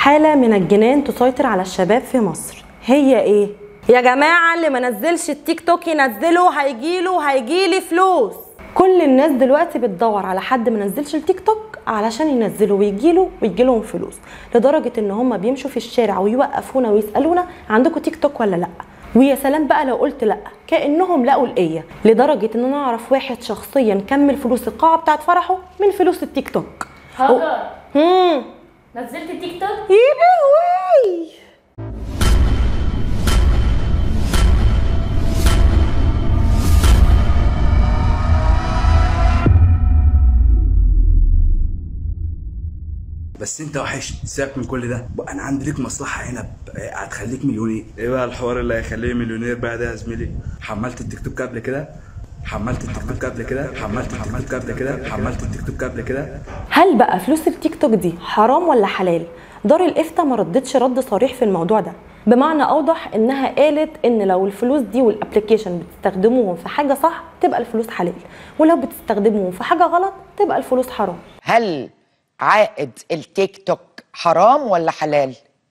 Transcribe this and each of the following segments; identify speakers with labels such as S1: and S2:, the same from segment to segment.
S1: حالة من الجنان تسيطر على الشباب في مصر هي ايه؟ يا جماعة اللي ما نزلش التيك توك ينزله هيجيله هيجيلي فلوس كل الناس دلوقتي بتدور على حد ما نزلش التيك توك علشان ينزله ويجيله ويجيلهم فلوس لدرجة ان هم بيمشوا في الشارع ويوقفونا ويسألونا عندكم تيك توك ولا لا ويا سلام بقى لو قلت لا كانهم لقوا الايه لدرجه ان انا اعرف واحد شخصيا كمل فلوس القاعه بتاعت فرحه من فلوس التيك توك
S2: هاجر
S1: امم
S2: نزلت تيك توك
S1: يا لهوي
S3: بس انت وحش سيبك من كل ده بقى انا عندي ليك مصلحه هنا ب- هتخليك مليونير ايه بقى الحوار اللي هيخليه مليونير بقى ده يا زميلي حملت التيك توك قبل كده حملت التيك توك قبل كده حملت التيك توك قبل كده حملت التيك توك قبل كده
S1: هل بقى فلوس التيك توك دي حرام ولا حلال دار الافتاء ما ردتش رد صريح في الموضوع ده بمعنى اوضح انها قالت ان لو الفلوس دي والابلكيشن بتستخدموهم في حاجه صح تبقى الفلوس حلال ولو بتستخدموهم في حاجه غلط تبقى الفلوس حرام
S4: هل عائد التيك توك حرام ولا حلال؟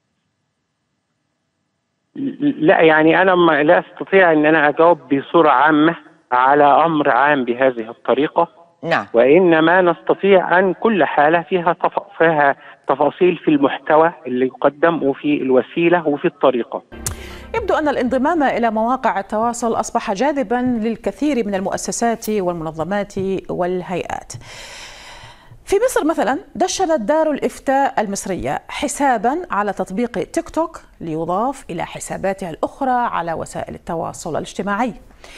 S5: لا يعني انا ما لا استطيع ان انا اجاوب بصوره عامه على امر عام بهذه الطريقه
S4: نعم
S5: وانما نستطيع ان كل حاله فيها تف... فيها تفاصيل في المحتوى اللي يقدم وفي الوسيله وفي الطريقه
S6: يبدو أن الانضمام إلى مواقع التواصل أصبح جاذبا للكثير من المؤسسات والمنظمات والهيئات في مصر مثلا دشنت دار الإفتاء المصرية حسابا على تطبيق تيك توك ليضاف إلى حساباتها الأخرى على وسائل التواصل الاجتماعي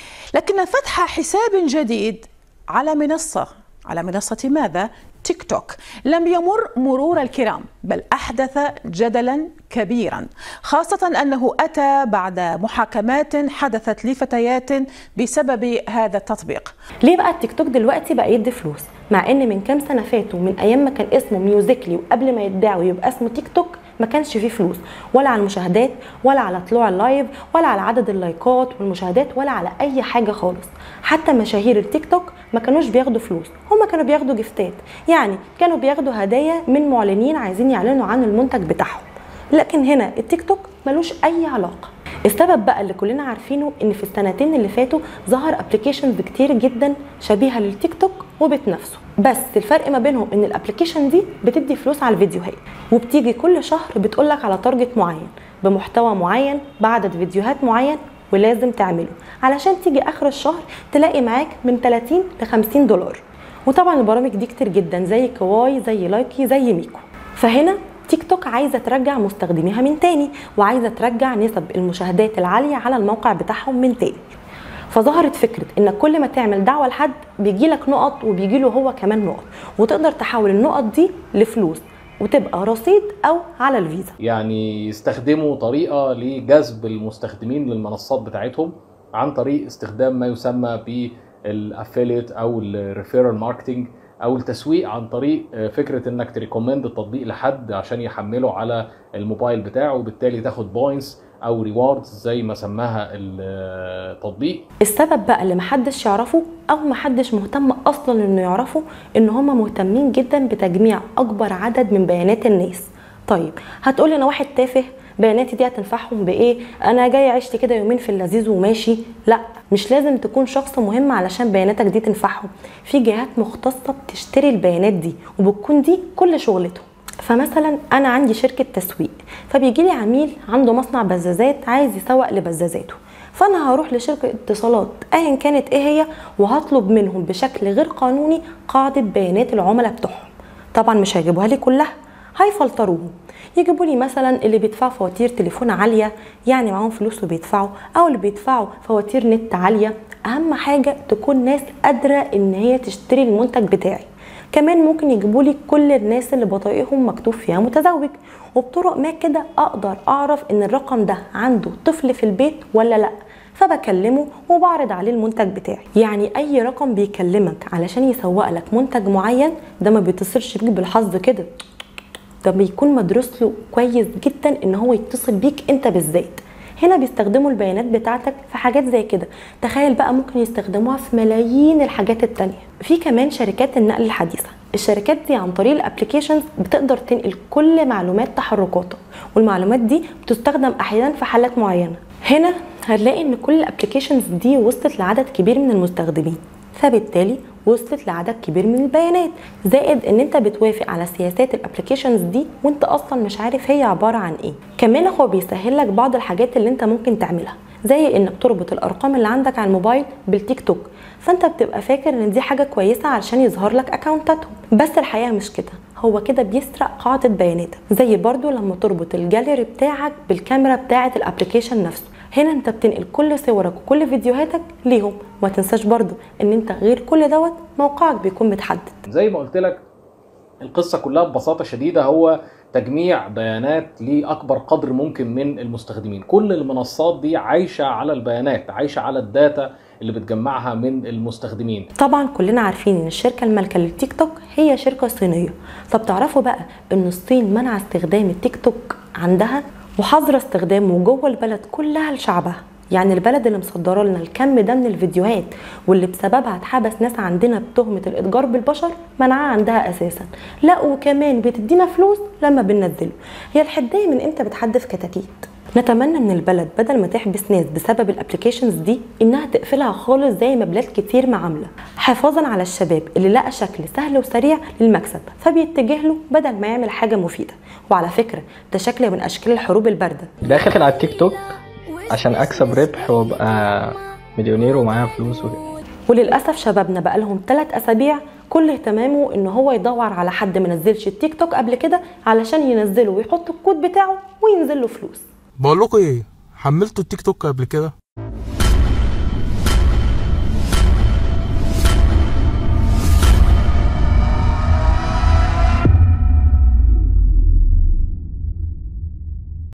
S6: لكن فتح حساب جديد على منصة على منصة ماذا؟ تيك توك لم يمر مرور الكرام بل أحدث جدلا كبيرا خاصة أنه أتى بعد محاكمات حدثت لفتيات بسبب هذا التطبيق
S1: ليه بقى التيك توك دلوقتي بقى يدي فلوس مع ان من كام سنه فاتوا من ايام ما كان اسمه ميوزيكلي وقبل ما يتباع ويبقى اسمه تيك توك ما كانش فيه فلوس ولا على المشاهدات ولا على طلوع اللايف ولا على عدد اللايكات والمشاهدات ولا على اي حاجه خالص حتى مشاهير التيك توك ما كانوش بياخدوا فلوس هما كانوا بياخدوا جفتات يعني كانوا بياخدوا هدايا من معلنين عايزين يعلنوا عن المنتج بتاعهم لكن هنا التيك توك ملوش اي علاقه السبب بقى اللي كلنا عارفينه ان في السنتين اللي فاتوا ظهر ابلكيشنز كتير جدا شبيهه للتيك توك وبتنافسه بس الفرق ما بينهم ان الابلكيشن دي بتدي فلوس على الفيديوهات وبتيجي كل شهر بتقولك على تارجت معين بمحتوى معين بعدد فيديوهات معين ولازم تعمله علشان تيجي اخر الشهر تلاقي معاك من 30 ل 50 دولار وطبعا البرامج دي كتير جدا زي كواي زي لايكي زي ميكو فهنا تيك توك عايزه ترجع مستخدميها من تاني وعايزه ترجع نسب المشاهدات العاليه على الموقع بتاعهم من تاني فظهرت فكره انك كل ما تعمل دعوه لحد بيجي لك نقط وبيجي له هو كمان نقط وتقدر تحول النقط دي لفلوس وتبقى رصيد او على الفيزا
S7: يعني يستخدموا طريقه لجذب المستخدمين للمنصات بتاعتهم عن طريق استخدام ما يسمى بالافيليت او الريفيرال ماركتنج او التسويق عن طريق فكره انك تريكومند التطبيق لحد عشان يحمله على الموبايل بتاعه وبالتالي تاخد بوينتس او ريواردز زي ما سماها التطبيق
S1: السبب بقى اللي محدش يعرفه او محدش مهتم اصلا انه يعرفه ان هما مهتمين جدا بتجميع اكبر عدد من بيانات الناس طيب هتقولي انا واحد تافه بياناتي دي هتنفعهم بايه انا جاي عشت كده يومين في اللذيذ وماشي لا مش لازم تكون شخص مهم علشان بياناتك دي تنفعهم في جهات مختصه بتشتري البيانات دي وبتكون دي كل شغلتهم فمثلا انا عندي شركه تسويق فبيجي لي عميل عنده مصنع بزازات عايز يسوق لبزازاته فانا هروح لشركه اتصالات ايا كانت ايه هي وهطلب منهم بشكل غير قانوني قاعده بيانات العملاء بتوعهم طبعا مش هيجيبوها لي كلها هيفلتروهم يجيبوا لي مثلا اللي بيدفعوا فواتير تليفون عاليه يعني معاهم فلوس وبيدفعوا او اللي بيدفعوا فواتير نت عاليه اهم حاجه تكون ناس قادره ان هي تشتري المنتج بتاعي كمان ممكن يجيبوا لي كل الناس اللي بطايقهم مكتوب فيها متزوج وبطرق ما كده اقدر اعرف ان الرقم ده عنده طفل في البيت ولا لا فبكلمه وبعرض عليه المنتج بتاعي يعني اي رقم بيكلمك علشان يسوق لك منتج معين ده ما بيتصلش بيك بالحظ كده ده بيكون مدروس له كويس جدا ان هو يتصل بيك انت بالذات هنا بيستخدموا البيانات بتاعتك في حاجات زي كده تخيل بقى ممكن يستخدموها في ملايين الحاجات التانية في كمان شركات النقل الحديثة الشركات دي عن طريق الابلكيشنز بتقدر تنقل كل معلومات تحركاتك والمعلومات دي بتستخدم احيانا في حالات معينه هنا هنلاقي ان كل الابلكيشنز دي وصلت لعدد كبير من المستخدمين فبالتالي وصلت لعدد كبير من البيانات زائد ان انت بتوافق على سياسات الابلكيشنز دي وانت اصلا مش عارف هي عباره عن ايه كمان هو بيسهل لك بعض الحاجات اللي انت ممكن تعملها زي انك تربط الارقام اللي عندك على الموبايل بالتيك توك فانت بتبقى فاكر ان دي حاجه كويسه علشان يظهر لك اكونتاتهم بس الحقيقه مش كده هو كده بيسرق قاعده بياناتك زي برضو لما تربط الجاليري بتاعك بالكاميرا بتاعه الابلكيشن نفسه هنا انت بتنقل كل صورك وكل فيديوهاتك ليهم وما تنساش برضو ان انت غير كل دوت موقعك بيكون متحدد
S7: زي ما قلت لك القصه كلها ببساطه شديده هو تجميع بيانات لاكبر قدر ممكن من المستخدمين كل المنصات دي عايشه على البيانات عايشه على الداتا اللي بتجمعها من المستخدمين
S1: طبعا كلنا عارفين ان الشركه المالكه للتيك توك هي شركه صينيه طب تعرفوا بقى ان الصين منع استخدام التيك توك عندها وحظر استخدامه جوه البلد كلها لشعبها يعني البلد اللي مصدره لنا الكم ده من الفيديوهات واللي بسببها اتحبس ناس عندنا بتهمه الاتجار بالبشر منعها عندها اساسا لا وكمان بتدينا فلوس لما بننزله هي الحدايه من امتى بتحدث كتاكيت نتمنى من البلد بدل ما تحبس ناس بسبب الابلكيشنز دي انها تقفلها خالص زي ما بلاد كتير ما عامله حفاظا على الشباب اللي لقى شكل سهل وسريع للمكسب فبيتجه له بدل ما يعمل حاجه مفيده وعلى فكره ده شكل من اشكال الحروب البارده
S2: داخل على التيك توك عشان اكسب ربح وابقى مليونير ومعايا فلوس وكده
S1: وللاسف شبابنا بقى لهم 3 اسابيع كل اهتمامه ان هو يدور على حد ما نزلش التيك توك قبل كده علشان ينزله ويحط الكود بتاعه وينزل له فلوس
S8: بقول لكم ايه حملتوا التيك توك قبل كده